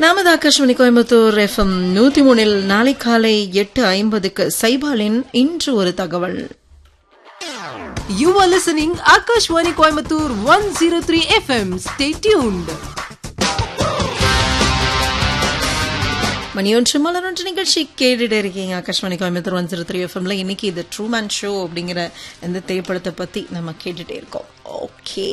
நமது ஆகாஷ்மணி கோயம்புத்தூர் எஃப்எம் நூத்தி மூணில் நாளை காலை எட்டு ஐம்பதுக்கு சைபாலின் இன்று ஒரு தகவல் You are listening Akashwani Coimbatore 103 FM. Stay tuned. மணியொன்று மலரொன்று நிகழ்ச்சி கேட்டுட்டு இருக்கீங்க Akashvani Coimbatore one zero three எஃப்எம்ல இன்னைக்கு இது ட்ரூமேன் ஷோ அப்படிங்கிற இந்த திரைப்படத்தை பத்தி நம்ம கேட்டுட்டே இருக்கோம் ஓகே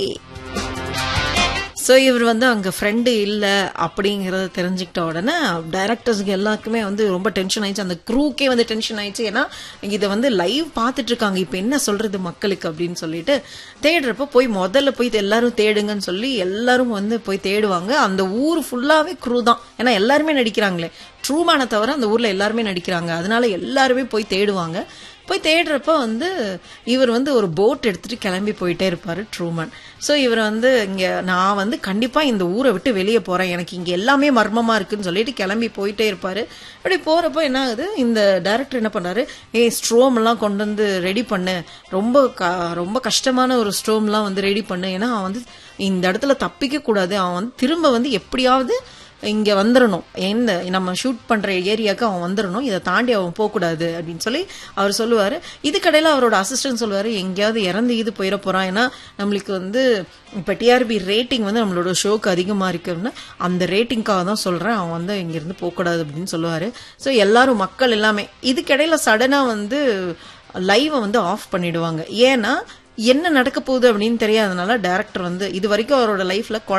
ஸோ இவர் வந்து அங்க ஃப்ரெண்டு இல்ல அப்படிங்கறத தெரிஞ்சுக்கிட்ட உடனே டைரக்டர்ஸ்க்கு எல்லாருக்குமே வந்து ரொம்ப டென்ஷன் ஆயிடுச்சு அந்த க்ரூக்கே வந்து டென்ஷன் ஆயிடுச்சு ஏன்னா இதை வந்து லைவ் பார்த்துட்டு இருக்காங்க இப்போ என்ன சொல்றது மக்களுக்கு அப்படின்னு சொல்லிட்டு தேடுறப்ப போய் முதல்ல போய் எல்லாரும் தேடுங்கன்னு சொல்லி எல்லாரும் வந்து போய் தேடுவாங்க அந்த ஊர் ஃபுல்லாவே க்ரூ தான் ஏன்னா எல்லாருமே நடிக்கிறாங்களே ட்ரூமான தவிர அந்த ஊர்ல எல்லாருமே நடிக்கிறாங்க அதனால எல்லாருமே போய் தேடுவாங்க போய் தேடுறப்ப வந்து இவர் வந்து ஒரு போட் எடுத்துட்டு கிளம்பி போயிட்டே இருப்பாரு ட்ரூமன் ஸோ இவர் வந்து இங்க நான் வந்து கண்டிப்பா இந்த ஊரை விட்டு வெளியே போறேன் எனக்கு இங்க எல்லாமே மர்மமா இருக்குன்னு சொல்லிட்டு கிளம்பி போயிட்டே இருப்பாரு அப்படி போறப்ப என்ன ஆகுது இந்த டைரக்டர் என்ன பண்றாரு ஏ ஸ்ட்ரோம் எல்லாம் கொண்டு வந்து ரெடி பண்ணு ரொம்ப க- ரொம்ப கஷ்டமான ஒரு ஸ்ட்ரோம் எல்லாம் வந்து ரெடி பண்ணு ஏன்னா அவன் வந்து இந்த இடத்துல தப்பிக்க கூடாது அவன் வந்து திரும்ப வந்து எப்படியாவது இங்க வந்துடணும் எந்த நம்ம ஷூட் பண்ற ஏரியாவுக்கு அவன் வந்துடணும் இதை தாண்டி அவன் போகக்கூடாது அப்படின்னு சொல்லி அவர் சொல்லுவாரு இதுக்கடையில அவரோட அசிஸ்டன்ட் சொல்லுவாரு எங்கேயாவது இறந்து இது போயிட போறான் ஏன்னா நம்மளுக்கு வந்து இப்ப டிஆர்பி ரேட்டிங் வந்து நம்மளோட ஷோக்கு அதிகமா இருக்குன்னு அந்த ரேட்டிங்காக தான் சொல்றேன் அவன் வந்து இங்கிருந்து போகக்கூடாது அப்படின்னு சொல்லுவாரு ஸோ எல்லாரும் மக்கள் எல்லாமே இதுக்கிடையில சடனா வந்து லைவை வந்து ஆஃப் பண்ணிடுவாங்க ஏன்னா என்ன நடக்க போகுது அப்படின்னு தெரியாதனால டேரக்டர் வந்து இது வரைக்கும் அவரோட லைஃப்ல